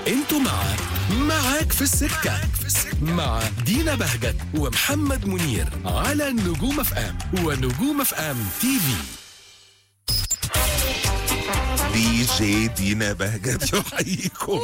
انتوا مع معاك في السكة مع دينا بهجت ومحمد منير على نجوم اف ام ونجوم اف ام تي في دي جي دينا بهجت يحييكم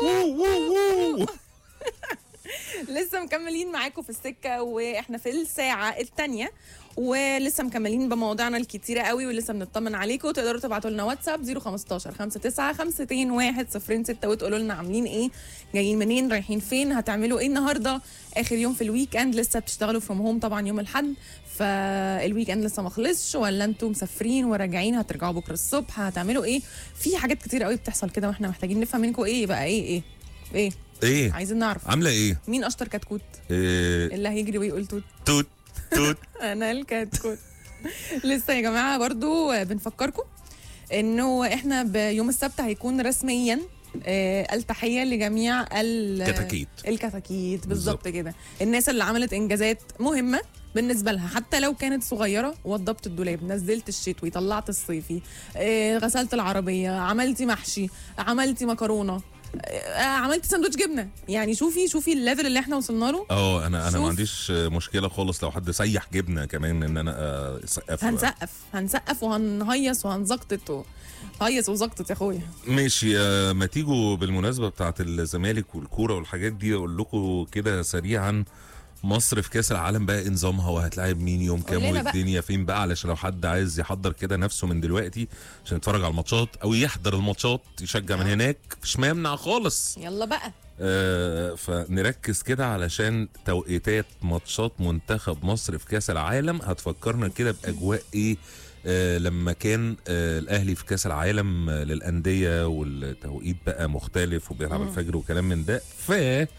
لسه مكملين معاكم في السكه واحنا في الساعه الثانيه ولسه مكملين بمواضيعنا الكتيره قوي ولسه بنطمن عليكم تقدروا تبعتوا لنا واتساب 015 59 52 1 06 وتقولوا لنا عاملين ايه جايين منين رايحين فين هتعملوا ايه النهارده اخر يوم في الويك اند لسه بتشتغلوا فروم هوم طبعا يوم الاحد فالويك اند لسه ما خلصش ولا انتم مسافرين وراجعين هترجعوا بكره الصبح هتعملوا ايه في حاجات كتير قوي بتحصل كده واحنا محتاجين نفهم منكم ايه بقى ايه ايه ايه ايه عايزين نعرف عامله ايه مين اشطر كتكوت إيه، اللي هيجري ويقول توت توت توت انا الكتكوت لسه يا جماعه برضو بنفكركم انه احنا بيوم السبت هيكون رسميا آه، التحيه لجميع ال- كتاكيت. الكتاكيت بالظبط بالظبط. كده الناس اللي عملت انجازات مهمه بالنسبه لها حتى لو كانت صغيره وضبت الدولاب نزلت الشتوي طلعت الصيفي آه، غسلت العربيه عملتي محشي عملتي مكرونه آه، عملتي سندوتش جبنه يعني شوفي شوفي الليفل اللي احنا وصلنا له اه انا انا شوف. ما عنديش مشكله خالص لو حد سيح جبنه كمان ان انا آه، اسقف هنسقف هنسقف وهنهيص وهنزقطط و- هيص وزقطط يا اخويا ماشي آه، ما تيجوا بالمناسبه بتاعت الزمالك والكوره والحاجات دي اقول لكم كده سريعا مصر في كاس العالم بقى إيه نظامها وهتلاعب مين يوم كام قول لنا بقى. والدنيا فين بقى علشان لو حد عايز يحضر كده نفسه من دلوقتي عشان يتفرج على الماتشات او يحضر الماتشات يشجع من هناك مش ما يمنع خالص يلا بقى آه، فنركز كده علشان توقيتات ماتشات منتخب مصر في كاس العالم هتفكرنا كده باجواء ايه آه لما كان آه الاهلي في كاس العالم آه للانديه والتوقيت بقى مختلف وبيلعب الفجر وكلام من ده ف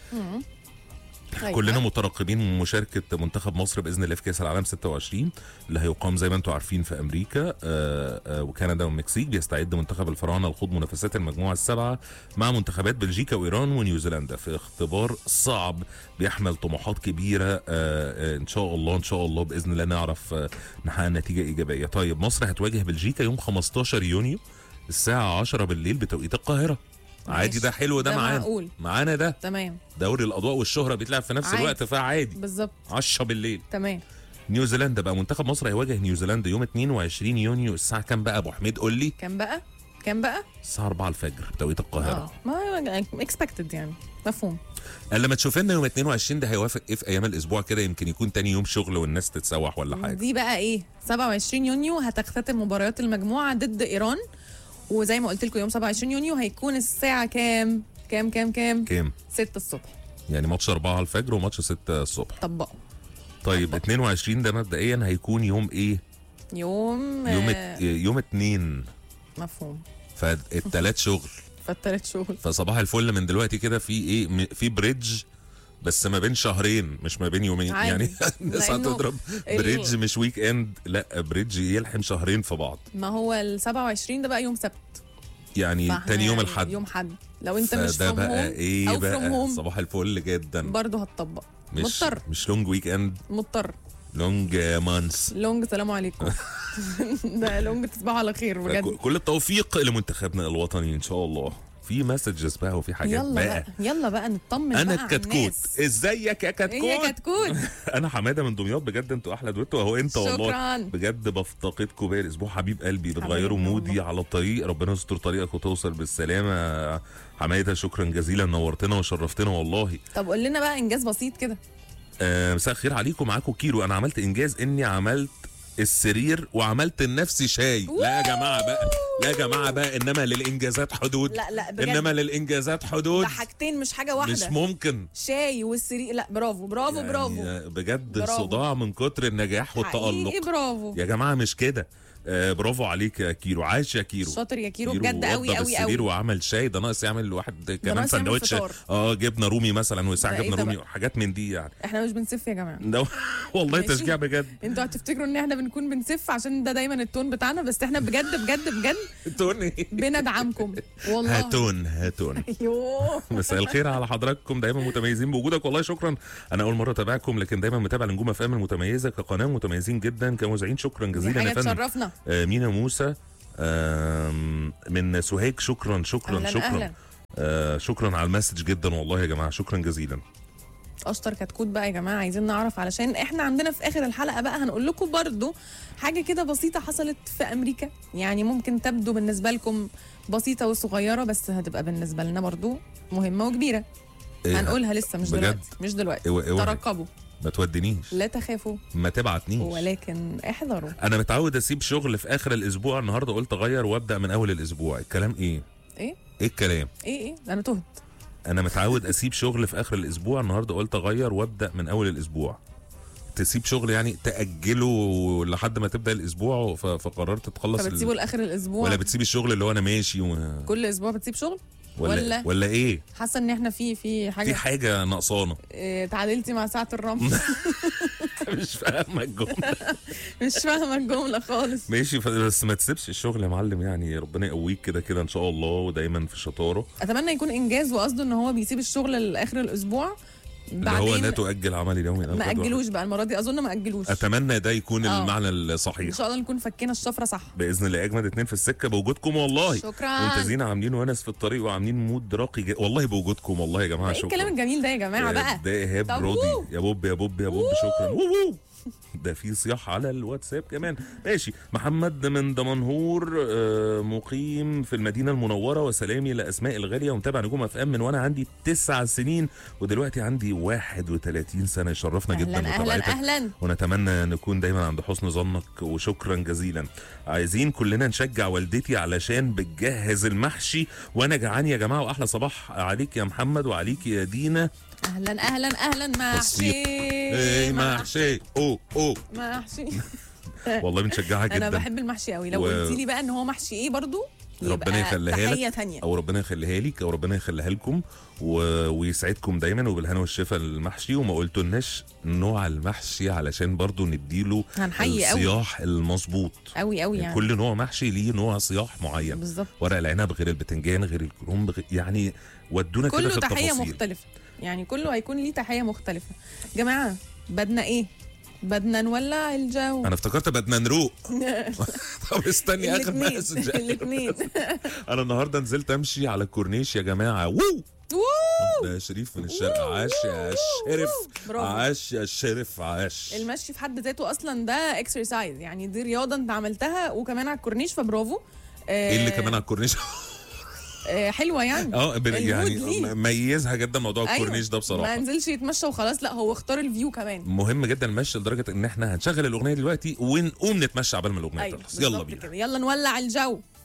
أيوة. كلنا مترقبين مشاركه منتخب مصر باذن الله في كاس العالم 26 اللي هيقام زي ما انتم عارفين في امريكا آه، آه، وكندا والمكسيك بيستعد منتخب الفراعنه لخوض منافسات المجموعه السبعه مع منتخبات بلجيكا وايران ونيوزيلندا في اختبار صعب بيحمل طموحات كبيره آه، آه، ان شاء الله ان شاء الله باذن الله نعرف آه، نحقق نتيجه ايجابيه طيب مصر هتواجه بلجيكا يوم 15 يونيو الساعه 10 بالليل بتوقيت القاهره عادي ماشي. ده حلو ده, ده معانا معقول. معانا ده تمام دوري الاضواء والشهره بيتلعب في نفس عادي. الوقت فعادي بالظبط 10 بالليل تمام نيوزيلندا بقى منتخب مصر هيواجه نيوزيلندا يوم 22 يونيو الساعه كام بقى ابو حميد قول لي كام بقى كام بقى الساعه 4 الفجر بتوقيت القاهره اه ما اكسبكتد يعني مفهوم قال لما تشوف لنا يوم 22 ده هيوافق ايه في ايام الاسبوع كده يمكن يكون تاني يوم شغل والناس تتسوح ولا حاجه دي بقى ايه 27 يونيو هتختتم مباريات المجموعه ضد ايران وزي ما قلت لكم يوم 27 يونيو هيكون الساعه كام كام كام كام كام 6 الصبح يعني ماتش 4 الفجر وماتش 6 الصبح طبقوا طيب 22 ده مبدئيا هيكون يوم ايه يوم يوم آه، ات... يوم اتنين مفهوم فالتلات شغل فالتلات شهور فصباح الفل من دلوقتي كده في ايه م- في بريدج بس ما بين شهرين مش ما بين يومين عادي. يعني الناس لأنه هتضرب ال- بريدج مش ويك اند لا بريدج يلحم شهرين في بعض ما هو ال 27 ده بقى يوم سبت يعني فاحنا تاني يوم يعني الحد يوم حد لو انت مش فده فروم بقى هوم ايه او فروم بقى هوم صباح الفل جدا برضه هتطبق مش مضطر مش لونج ويك اند مضطر لونج مانثs لونج سلام عليكم ده لونج تصبحوا على خير بجد كل التوفيق لمنتخبنا الوطني ان شاء الله في مسجز بقى وفي حاجات يلا بقى, بقى يلا بقى نطمن انا بقى على الكتكوت الناس. ازيك يا ايه كتكوت يا كتكوت انا حماده من دمياط بجد انتوا احلى دويتو اهو انت والله شكرا بجد بفتقدكم باقي الاسبوع حبيب قلبي بتغيروا حبيبي مودي والله. على الطريق ربنا يستر طريقك وتوصل بالسلامه حماده شكرا جزيلا نورتنا وشرفتنا والله طب قول لنا بقى انجاز بسيط كده آه، مساء الخير عليكم معاكم كيلو انا عملت انجاز اني عملت السرير وعملت لنفسي شاي لا يا جماعه بقى لا يا جماعه بقى انما للانجازات حدود لا لا بجد انما للانجازات حدود ده حاجتين مش حاجه مش واحده ممكن شاي والسرير لا برافو برافو يعني برافو بجد برافو. صداع من كتر النجاح حقيقي والتألق برافو يا جماعه مش كده آه برافو عليك يا كيرو عاش يا كيرو شاطر يا كيرو بجد قوي وضب قوي السرير قوي وعمل شاي ده ناقص يعمل واحد كمان ناقص يعمل سندوتش فطار. اه جبنه رومي مثلا وساعه ده إيه جبنه ده رومي بقى؟ حاجات من دي يعني احنا مش بنسف يا جماعه ده والله ماشي. تشجيع بجد انتوا هتفتكروا ان احنا بنكون بنسف عشان ده دايما التون بتاعنا بس احنا بجد بجد بجد توني بندعمكم والله هاتون هاتون يوه مساء الخير على حضراتكم دايما متميزين بوجودك والله شكرا انا اول مره اتابعكم لكن دايما متابع لنجوم اف ام المتميزه كقناه متميزين جدا كمذيعين شكرا دي جزيلا حاجه يا فندم تشرفنا آه، مينا موسى آم، من سوهاج شكرا شكرا أهلاً شكرا أهلاً. آه شكرا على المسج جدا والله يا جماعه شكرا جزيلا اشطر كتكوت بقى يا جماعه عايزين نعرف علشان احنا عندنا في اخر الحلقه بقى هنقول لكم برضو حاجه كده بسيطه حصلت في امريكا يعني ممكن تبدو بالنسبه لكم بسيطه وصغيره بس هتبقى بالنسبه لنا برضو مهمه وكبيره إيه، هنقولها لسه مش بجد؟ دلوقتي مش دلوقتي اوعى- اوعى. ترقبوا ما تودنيش لا تخافوا ما تبعتنيش ولكن احذروا انا متعود اسيب شغل في اخر الاسبوع النهارده قلت اغير وابدا من اول الاسبوع الكلام ايه ايه ايه الكلام ايه ايه انا تهت انا متعود اسيب شغل في اخر الاسبوع النهارده قلت اغير وابدا من اول الاسبوع تسيب شغل يعني تاجله لحد ما تبدا الاسبوع ف- فقررت تخلص ال- فبتسيبوا لاخر الاسبوع ولا بتسيب الشغل اللي هو انا ماشي و... كل اسبوع بتسيب شغل ولا ولا- ولا ايه حاسه ان احنا في في حاجه في حاجه ناقصانا إيه تعادلتي مع ساعه الرمل مش فاهمه الجمله مش فاهمه الجمله خالص ماشي ف- بس ما تسيبش الشغل يا معلم يعني ربنا يقويك كده كده ان شاء الله ودايما في شطاره اتمنى يكون انجاز وقصده ان هو بيسيب الشغل لاخر الاسبوع اللي هو لا بعدين تؤجل عمل اليوم إلى ما الغد. اجلوش بقى المره دي اظن ما اجلوش اتمنى ده يكون آه. المعنى ان الصحيح شاء الله نكون فكينا الشفره صح باذن الله اجمد اتنين في السكه بوجودكم والله شكرا منتزين عاملين ونس في الطريق وعاملين مود راقي جدا والله بوجودكم والله يا جماعه ايه شكرا الكلام الجميل ده يا جماعه بقى ده ايهاب طب راضي وو. يا بوب يا بوب يا بوب شكرا وو وو. ده في صياح على الواتساب كمان ماشي محمد من دمنهور آه، مقيم في المدينه المنوره وسلامي لاسماء الغاليه ومتابع نجوم اف ام من وانا عندي تسع سنين ودلوقتي عندي 31 سنه يشرفنا جدا اهلا اهلا متابعتك اهلا ونتمنى نكون دايما عند حسن ظنك وشكرا جزيلا عايزين كلنا نشجع والدتي علشان بتجهز المحشي وانا جعان يا جماعه واحلى صباح عليك يا محمد وعليك يا دينا اهلا اهلا اهلا محشي ايه محشي او او محشي والله بنشجعها انا جدا بحب المحشي قوي لو و- قلتي لي بقى ان هو محشي ايه برضو ربنا يبقى يخليها تحيه لك ثانيه او ربنا يخليها لك او ربنا يخليها لكم و... ويسعدكم دايما وبالهنا والشفا المحشي وما قلتولناش نوع المحشي علشان برضو نديله هنحيي قوي الصياح المظبوط قوي قوي يعني كل نوع محشي ليه نوع صياح معين بالظبط ورق العنب غير البتنجان غير الكرنب غير يعني ودونا كده كله في تحيه التفاصيل مختلفه يعني كله هيكون ليه تحيه مختلفه جماعه بدنا ايه بدنا نولع الجو انا افتكرت بدنا نروق طب استني اخر الاثنين مسج الاثنين انا النهارده نزلت امشي على الكورنيش يا جماعه وو ده شريف من الشرق عاش يا شرف برافو. عاش يا شرف عاش المشي في حد ذاته اصلا ده اكسرسايز يعني دي رياضه انت عملتها وكمان على الكورنيش فبرافو آه، ايه اللي كمان على الكورنيش آه، حلوه يعني اه بن- المود يعني ليه. م- ميزها جدا موضوع أيوة. الكورنيش ده ما بصراحه نزلش يتمشى وخلاص لا هو اختار الفيو كمان مهم جدا المشي لدرجه ان احنا هنشغل الاغنيه دلوقتي ونقوم نتمشى عبال ما الاغنيه ايوه تخلص يلا بالظبط بينا كده يلا نولع الجو